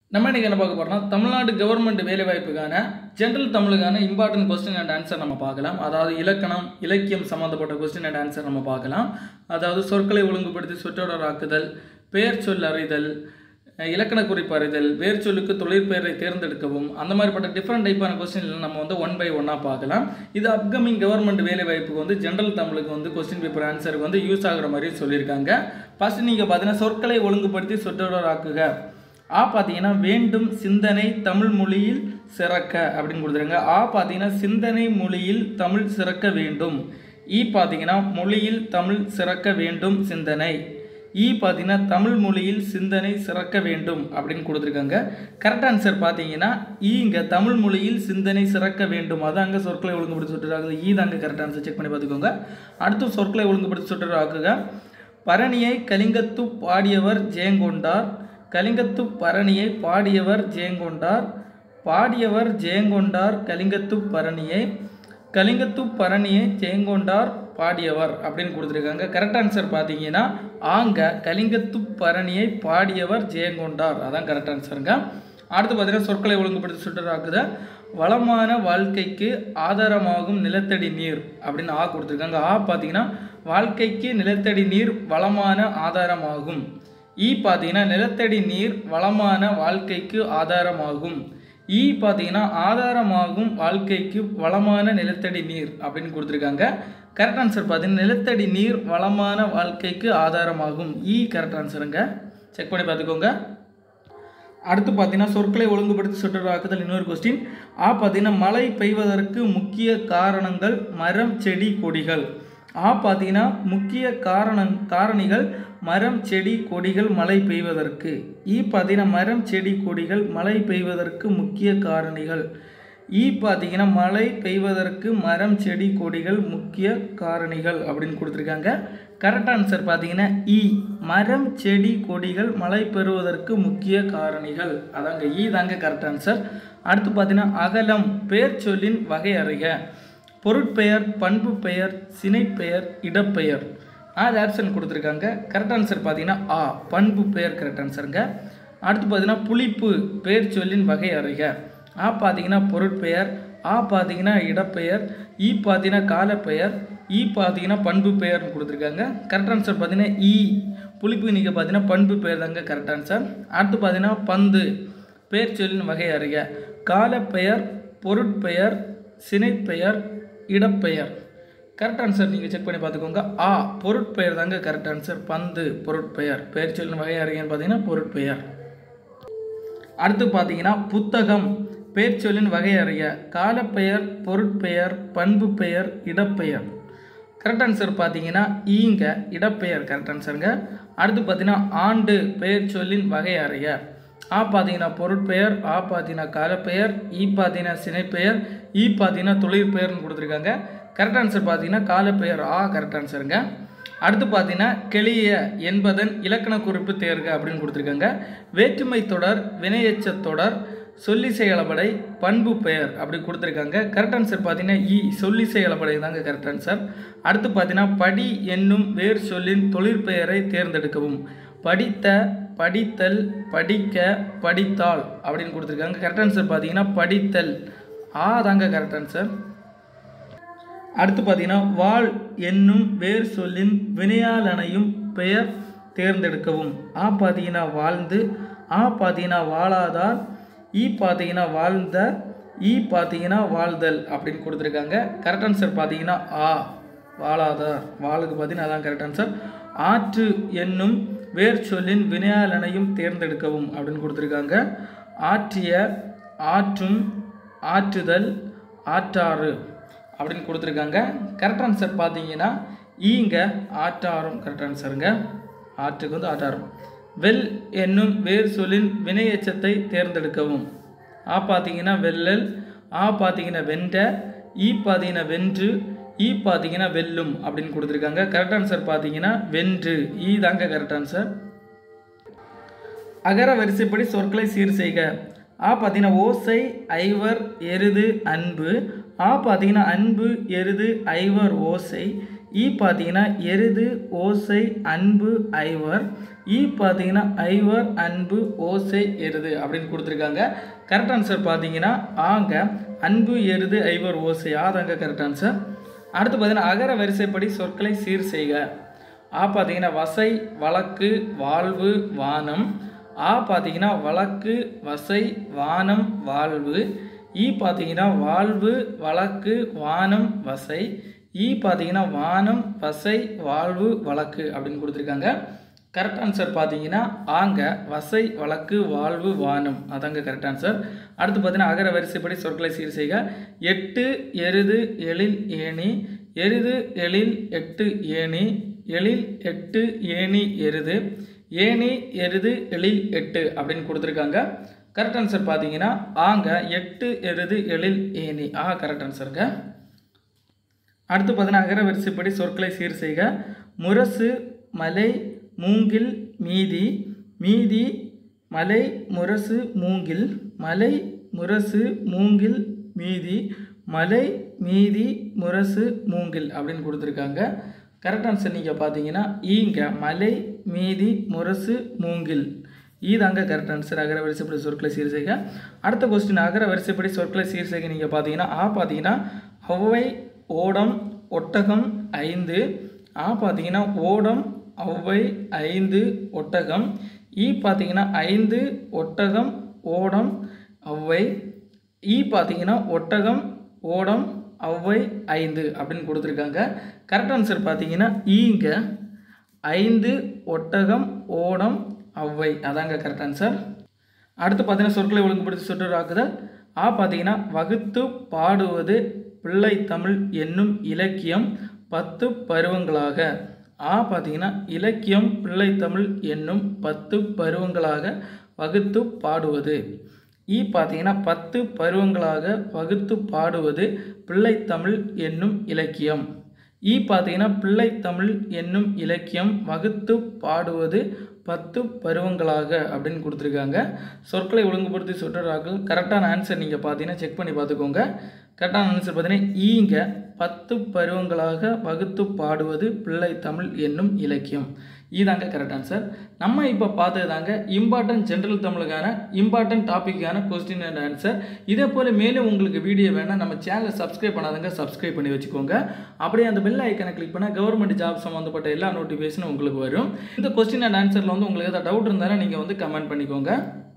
நம்ம இன்றைக்கி என்ன பார்க்க போகிறோம்னா தமிழ்நாடு கவர்மெண்ட் வேலைவாய்ப்புக்கான ஜென்ரல் தமிழுக்கான இம்பார்ட்டன்ட் கொஸ்டின் அண்ட் ஆன்சர் நம்ம பார்க்கலாம் அதாவது இலக்கணம் இலக்கியம் சம்மந்தப்பட்ட கொஸ்டின் அண்ட் ஆன்சர் நம்ம பார்க்கலாம் அதாவது சொற்களை ஒழுங்குபடுத்தி சொற்றொடராக்குதல் பெயர் சொல் அறிதல் அஹ் இலக்கண குறிப்பு அறிதல் வேர் சொல்லுக்கு தொழிற்பெயரை தேர்ந்தெடுக்கவும் அந்த மாதிரிப்பட்ட டிஃப்ரெண்ட் டைப்பான கொஸ்டின் நம்ம வந்து ஒன் பை ஒன்னாக பார்க்கலாம் இது அப்கமிங் கவர்மெண்ட் வேலைவாய்ப்புக்கு வந்து ஜென்ரல் தமிழுக்கு வந்து கொஸ்டின் பேப்பர் ஆன்சருக்கு வந்து யூஸ் ஆகுற மாதிரி சொல்லியிருக்காங்க ஃபர்ஸ்ட் நீங்கள் பார்த்தீங்கன்னா சொற்களை ஒழுங்குபடுத்தி சொற்றொடராக்குக ஆ பார்த்தீங்கன்னா வேண்டும் சிந்தனை தமிழ் மொழியில் சிறக்க அப்படின்னு கொடுத்துருங்க ஆ பார்த்தீங்கன்னா சிந்தனை மொழியில் தமிழ் சிறக்க வேண்டும் ஈ பார்த்தீங்கன்னா மொழியில் தமிழ் சிறக்க வேண்டும் சிந்தனை ஈ பார்த்தீங்கன்னா தமிழ் மொழியில் சிந்தனை சிறக்க வேண்டும் அப்படின்னு கொடுத்துருக்காங்க கரெக்ட் ஆன்சர் பார்த்தீங்கன்னா ஈங்க தமிழ் மொழியில் சிந்தனை சிறக்க வேண்டும் அதாங்க சொற்களை ஒழுங்குபடுத்தி சுட்டுறாங்க ஈ தாங்க கரெக்ட் ஆன்சர் செக் பண்ணி பார்த்துக்கோங்க அடுத்து சொற்களை ஒழுங்குபடுத்தி சுட்டுறாக்குக பரணியை கலிங்கத்து பாடியவர் ஜெயங்கொண்டார் கலிங்கத்து பரணியை பாடியவர் ஜெயங்கொண்டார் பாடியவர் ஜெயங்கொண்டார் கலிங்கத்து பரணியை கலிங்கத்து பரணியை ஜெயங்கொண்டார் பாடியவர் அப்படின்னு கொடுத்துருக்காங்க கரெக்ட் ஆன்சர் பார்த்தீங்கன்னா ஆங்க கலிங்கத்து பரணியை பாடியவர் ஜெயங்கொண்டார் அதான் கரெக்ட் ஆன்சருங்க அடுத்து பார்த்தீங்கன்னா சொற்களை ஒழுங்குபடுத்தி சுட்டுறாக்குத வளமான வாழ்க்கைக்கு ஆதாரமாகும் நிலத்தடி நீர் அப்படின்னு ஆ கொடுத்துருக்காங்க ஆ பார்த்தீங்கன்னா வாழ்க்கைக்கு நிலத்தடி நீர் வளமான ஆதாரமாகும் ஈ பார்த்தீங்கன்னா நிலத்தடி நீர் வளமான வாழ்க்கைக்கு ஆதாரமாகும் ஈ பார்த்தீங்கன்னா ஆதாரமாகும் வாழ்க்கைக்கு வளமான நிலத்தடி நீர் அப்படின்னு கொடுத்துருக்காங்க கரெக்ட் ஆன்சர் பார்த்தீங்கன்னா நிலத்தடி நீர் வளமான வாழ்க்கைக்கு ஆதாரமாகும் ஈ கரெக்ட் ஆன்சருங்க செக் பண்ணி பார்த்துக்கோங்க அடுத்து பார்த்தீங்கன்னா சொற்களை ஒழுங்குபடுத்தி சுற்றுலாக்குதல் இன்னொரு கொஸ்டின் ஆ பார்த்தீங்கன்னா மழை பெய்வதற்கு முக்கிய காரணங்கள் மரம் செடி கொடிகள் ஆ பார்த்தீங்கன்னா முக்கிய காரணம் காரணிகள் மரம் செடி கொடிகள் மழை பெய்வதற்கு ஈ பார்த்தீங்கன்னா மரம் செடி கொடிகள் மழை பெய்வதற்கு முக்கிய காரணிகள் ஈ பார்த்தீங்கன்னா மழை பெய்வதற்கு மரம் செடி கொடிகள் முக்கிய காரணிகள் அப்படின்னு கொடுத்துருக்காங்க கரெக்ட் ஆன்சர் பார்த்தீங்கன்னா இ மரம் செடி கொடிகள் மழை பெறுவதற்கு முக்கிய காரணிகள் அதாங்க ஈ தாங்க கரெக்ட் ஆன்சர் அடுத்து பார்த்தீங்கன்னா அகலம் பேர் சொல்லின் வகை அறிக பொருட்பெயர் பண்பு பெயர் சினைப்பெயர் இடப்பெயர் ஆறு ஆப்ஷன் கொடுத்துருக்காங்க கரெக்ட் ஆன்சர் பார்த்தீங்கன்னா ஆ பண்பு பெயர் கரெக்ட் ஆன்சருங்க அடுத்து பார்த்தீங்கன்னா புளிப்பு பெயர் சொல்லின் வகை அறிக ஆ பார்த்தீங்கன்னா பொருட்பெயர் ஆ பார்த்தீங்கன்னா இடப்பெயர் ஈ பார்த்தீங்கன்னா காலப்பெயர் ஈ பார்த்தீங்கன்னா பண்பு பெயர்னு கொடுத்துருக்காங்க கரெக்ட் ஆன்சர் பார்த்தீங்கன்னா ஈ புளிப்பு நீங்கள் பார்த்தீங்கன்னா பண்பு பெயர் தாங்க கரெக்ட் ஆன்சர் அடுத்து பார்த்தீங்கன்னா பந்து பெயர் சொல்லின் வகை அறிக காலப்பெயர் பொருட்பெயர் சினைப்பெயர் இடப்பெயர் கரெக்ட் ஆன்சர் நீங்கள் செக் பண்ணி பார்த்துக்கோங்க ஆ பொருட்பெயர் தாங்க கரெக்ட் ஆன்சர் பந்து பொருட்பெயர் பெயர் சொல்லின் வகை அறிகன்னு பார்த்தீங்கன்னா பொருட்பெயர் அடுத்து பார்த்தீங்கன்னா புத்தகம் பெயர் சொல்லின் வகை அறிய காலப்பெயர் பொருட்பெயர் பண்பு பெயர் இடப்பெயர் கரெக்ட் ஆன்சர் பார்த்தீங்கன்னா ஈங்க இடப்பெயர் கரெக்ட் ஆன்சருங்க அடுத்து பார்த்தீங்கன்னா ஆண்டு பெயர் சொல்லின் வகை அறிய ஆ பார்த்தீங்கன்னா பொருட்பெயர் ஆ பார்த்தீங்கன்னா காலப்பெயர் ஈ பார்த்தீங்கன்னா சினைப்பெயர் ஈ பார்த்தீங்கன்னா தொழிற்பெயர்னு கொடுத்துருக்காங்க கரெக்ட் ஆன்சர் பார்த்தீங்கன்னா காலப்பெயர் ஆ கரெக்ட் ஆன்சருங்க அடுத்து பார்த்தீங்கன்னா கெளிய என்பதன் இலக்கண குறிப்பு தேர்க அப்படின்னு கொடுத்துருக்காங்க வேற்றுமை தொடர் வினையெச்ச தொடர் சொல்லி செயலபடை பண்பு பெயர் அப்படி கொடுத்துருக்காங்க கரெக்ட் ஆன்சர் பார்த்தீங்கன்னா இ சொல்லி செயலபடை தாங்க கரெக்ட் ஆன்சர் அடுத்து பார்த்தீங்கன்னா படி என்னும் வேர் சொல்லின் தொழிற்பெயரை தேர்ந்தெடுக்கவும் படித்த படித்தல் படிக்க படித்தாள் அப்படின்னு கொடுத்துருக்காங்க கரெக்ட் ஆன்சர் பார்த்தீங்கன்னா படித்தல் ஆ தாங்க கரெக்ட் ஆன்சர் அடுத்து பார்த்தீங்கன்னா வாழ் என்னும் வேர் சொல்லின் வினையாளனையும் பெயர் தேர்ந்தெடுக்கவும் ஆ பார்த்தீங்கன்னா வாழ்ந்து ஆ பார்த்தீங்கன்னா வாழாதார் ஈ பார்த்தீங்கன்னா வாழ்ந்த ஈ பார்த்தீங்கன்னா வாழ்தல் அப்படின்னு கொடுத்துருக்காங்க கரெக்ட் ஆன்சர் பார்த்தீங்கன்னா ஆ வாழாதார் வாளுக்கு பார்த்தீங்கன்னா அதான் கரெக்ட் ஆன்சர் ஆற்று என்னும் வேர் சொல்லின் வினையாளனையும் தேர்ந்தெடுக்கவும் அப்படின்னு கொடுத்துருக்காங்க ஆற்றிய ஆற்றும் ஆற்றுதல் ஆற்றாறு அப்படின்னு கொடுத்துருக்காங்க கரெக்ட் ஆன்சர் பார்த்தீங்கன்னா ஈங்க ஆற்றாரும் கரெக்ட் ஆன்சருங்க ஆற்றுக்கு வந்து ஆற்றாரும் வெல் என்னும் வேர் சொல்லின் வினையெச்சத்தை தேர்ந்தெடுக்கவும் ஆ பார்த்தீங்கன்னா வெல்லல் ஆ பார்த்தீங்கன்னா வென்ற ஈ பார்த்தீங்கன்னா வென்று ஈ பார்த்தீங்கன்னா வெல்லும் அப்படின்னு கொடுத்துருக்காங்க கரெக்ட் ஆன்சர் பார்த்தீங்கன்னா வென்று ஈ தாங்க கரெக்ட் ஆன்சர் அகர வரிசைப்படி சொற்களை சீர் செய்க ஆ பார்த்தீங்கன்னா ஓசை ஐவர் எருது அன்பு ஆ பார்த்தீங்கன்னா அன்பு எருது ஐவர் ஓசை ஈ பார்த்தீங்கன்னா எருது ஓசை அன்பு ஐவர் ஈ பார்த்தீங்கன்னா ஐவர் அன்பு ஓசை எருது அப்படின்னு கொடுத்துருக்காங்க கரெக்ட் ஆன்சர் பார்த்தீங்கன்னா ஆங்க அன்பு எருது ஐவர் ஓசை ஆதாங்க கரெக்ட் ஆன்சர் அடுத்து பார்த்தீங்கன்னா அகர வரிசைப்படி சொற்களை சீர் செய்க ஆ பார்த்தீங்கன்னா வசை வழக்கு வாழ்வு வானம் ஆ பார்த்தீங்கன்னா வழக்கு வசை வானம் வாழ்வு ஈ பார்த்தீங்கன்னா வாழ்வு வழக்கு வானம் வசை ஈ பார்த்தீங்கன்னா வானம் வசை வாழ்வு வழக்கு அப்படின்னு கொடுத்துருக்காங்க கரெக்ட் ஆன்சர் பார்த்தீங்கன்னா ஆங்க வசை வழக்கு வாழ்வு வானம் அதாங்க கரெக்ட் ஆன்சர் அடுத்து பார்த்தீங்கன்னா அகர வரிசைப்படி சொற்களை சீர் செய்க எட்டு எருது எழில் ஏணி எருது எழில் எட்டு ஏணி எழில் எட்டு ஏணி எருது ஏணி எருது எழில் எட்டு அப்படின்னு கொடுத்துருக்காங்க கரெக்ட் ஆன்சர் பார்த்தீங்கன்னா ஆங்க எட்டு எருது எழில் ஏணி ஆ கரெக்ட் ஆன்சருங்க அடுத்து பார்த்தீங்கன்னா அகர வரிசைப்படி சொற்களை சீர் செய்க முரசு மலை மூங்கில் மீதி மீதி மலை முரசு மூங்கில் மலை முரசு மூங்கில் மீதி மலை மீதி முரசு மூங்கில் அப்படின்னு கொடுத்துருக்காங்க கரெக்ட் ஆன்சர் நீங்கள் பார்த்தீங்கன்னா ஈங்க மலை மீதி முரசு மூங்கில் இதாங்க கரெக்ட் ஆன்சர் அகர வரிசைப்படி சொற்களை சீர் செய்க அடுத்த கொஸ்டின் அகர வரிசைப்படி சொற்களை சீர் செய்க நீங்கள் பார்த்தீங்கன்னா ஆ பார்த்தீங்கன்னா ஒவ்வை ஓடம் ஒட்டகம் ஐந்து ஆ பார்த்தீங்கன்னா ஓடம் ஒவ்வை ஐந்து ஒட்டகம் ஈ பார்த்தீங்கன்னா ஐந்து ஒட்டகம் ஓடம் ஒவ்வை ஈ பார்த்தீங்கன்னா ஒட்டகம் ஓடம் ஒவ்வை ஐந்து அப்படின்னு கொடுத்துருக்காங்க கரெக்ட் ஆன்சர் பார்த்தீங்கன்னா ஈங்க ஐந்து ஒட்டகம் ஓடம் ஒவ்வை அதாங்க கரெக்ட் ஆன்சர் அடுத்து பார்த்தீங்கன்னா சொற்களை ஒழுங்குபடுத்தி சுற்றுராக்குதல் ஆ பார்த்தீங்கன்னா வகுத்து பாடுவது பிள்ளை தமிழ் என்னும் இலக்கியம் பத்து பருவங்களாக ஆ பார்த்தீங்கன்னா இலக்கியம் பிள்ளை தமிழ் என்னும் பத்து பருவங்களாக வகுத்து பாடுவது ஈ பார்த்தீங்கன்னா பத்து பருவங்களாக வகுத்து பாடுவது பிள்ளைத்தமிழ் என்னும் இலக்கியம் ஈ பார்த்தீங்கன்னா பிள்ளைத்தமிழ் என்னும் இலக்கியம் வகுத்து பாடுவது பத்து பருவங்களாக அப்படின்னு கொடுத்துருக்காங்க சொற்களை ஒழுங்குபடுத்தி சொல்கிறார்கள் கரெக்டான ஆன்சர் நீங்கள் பார்த்தீங்கன்னா செக் பண்ணி பார்த்துக்கோங்க கரெக்டான ஆன்சர் பார்த்தீங்கன்னா ஈங்க பத்து பருவங்களாக வகுத்து பாடுவது பிள்ளை தமிழ் என்னும் இலக்கியம் இதாங்க கரெக்ட் ஆன்சர் நம்ம இப்போ பார்த்தது தாங்க இம்பார்ட்டன்ட் ஜென்ரல் தமிழுக்கான இம்பார்ட்டன்ட் டாப்பிக்கான கொஸ்டின் அண்ட் ஆன்சர் இதே போல் மேலும் உங்களுக்கு வீடியோ வேணால் நம்ம சேனலை சப்ஸ்கிரைப் பண்ணாதங்க சப்ஸ்கிரைப் பண்ணி வச்சுக்கோங்க அப்படியே அந்த பெல் ஐக்கனை கிளிக் பண்ணால் கவர்மெண்ட் ஜாப் சம்மந்தப்பட்ட எல்லா நோட்டிஃபிகேஷனும் உங்களுக்கு வரும் இந்த கொஸ்டின் அண்ட் ஆன்சரில் வந்து உங்களுக்கு ஏதாவது டவுட் இருந்தாலும் நீங்கள் வந்து கமெண்ட் பண்ணிக்கோங்க